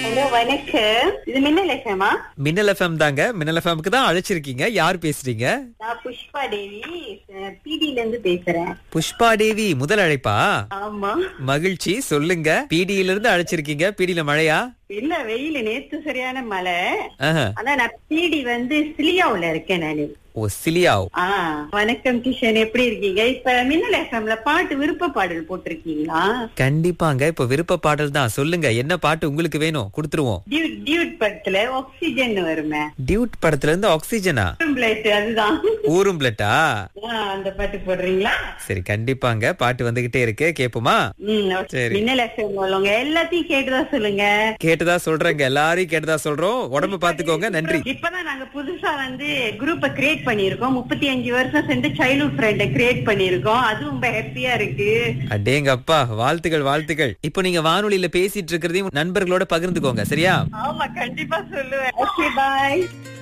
Hello வணக்கம் இது மின்னல் எஃப்எம்மா மின்னல் எஃப்எம் தாங்க மின்னல் எஃப்எம்க்கு தான் அழைச்சிருக்கீங்க யார் பேசுறீங்க நான் புஷ்பா தேவி பிடில இருந்து பேசுறேன் புஷ்பா தேவி முதல் அழைப்பா ஆமா மகிழ்ச்சி சொல்லுங்க பிடியில இருந்து அழைச்சிருக்கீங்க பிடியில மழையா இல்ல வெயில் நேத்து சரியான மழை ஆஹா. ஆனா நான் பிடி வந்து சிலியாவுல இருக்கேன் நானு ஓ சிலியாவ் ஆ வணக்கம் கிஷன் எப்படி இருக்கீங்க இப்ப மின்னல் எஃப்எம்ல பாட்டு விருப்ப பாடல் போட்டிருக்கீங்களா கண்டிப்பாங்க இப்ப விருப்ப பாடல் தான் சொல்லுங்க என்ன பாட்டு உங்களுக்கு வேணும் கொடுத்துருவோம் டியூட் டியூட் படத்துல ஆக்சிஜன் வருமே டியூட் படத்துல இருந்து ஆக்சிஜனா பிளேட் அதுதான் ஊரும் பிளட்டா ஆ, அந்த பாட்டு போடுறீங்களா சரி கண்டிப்பாங்க பாட்டு வந்துகிட்டே இருக்கு கேப்போமா ம் okay. சரி. மின்னல் எஃப்எம் உள்ளவங்க எல்லாத்தையும் கேட்டுதான் சொல்லுங்க கேட்டதா சொல்றேங்க எல்லாரையும் கேட்டதா சொல்றோம் உடம்பு பாத்துக்கோங்க நன்றி இப்பதான் நாங்க புதுசா வந்து குரூப்ப கிரியேட் பண்ணிருக்கோம் முப்பத்தி அஞ்சு வருஷம் சேர்ந்து சைல்ட்ஹுட் ஃப்ரெண்ட கிரியேட் பண்ணிருக்கோம் அது ரொம்ப ஹாப்பியா இருக்கு அடேங்கப்பா வாழ்த்துக்கள் வாழ்த்துக்கள் இப்போ நீங்க வானொலியில பேசிட்டு இருக்கிறதையும் நண்பர்களோட பகிர்ந்துக்கோங்க சரியா ஆமா கண்டிப்பா சொல்லுவேன் ஓகே பாய்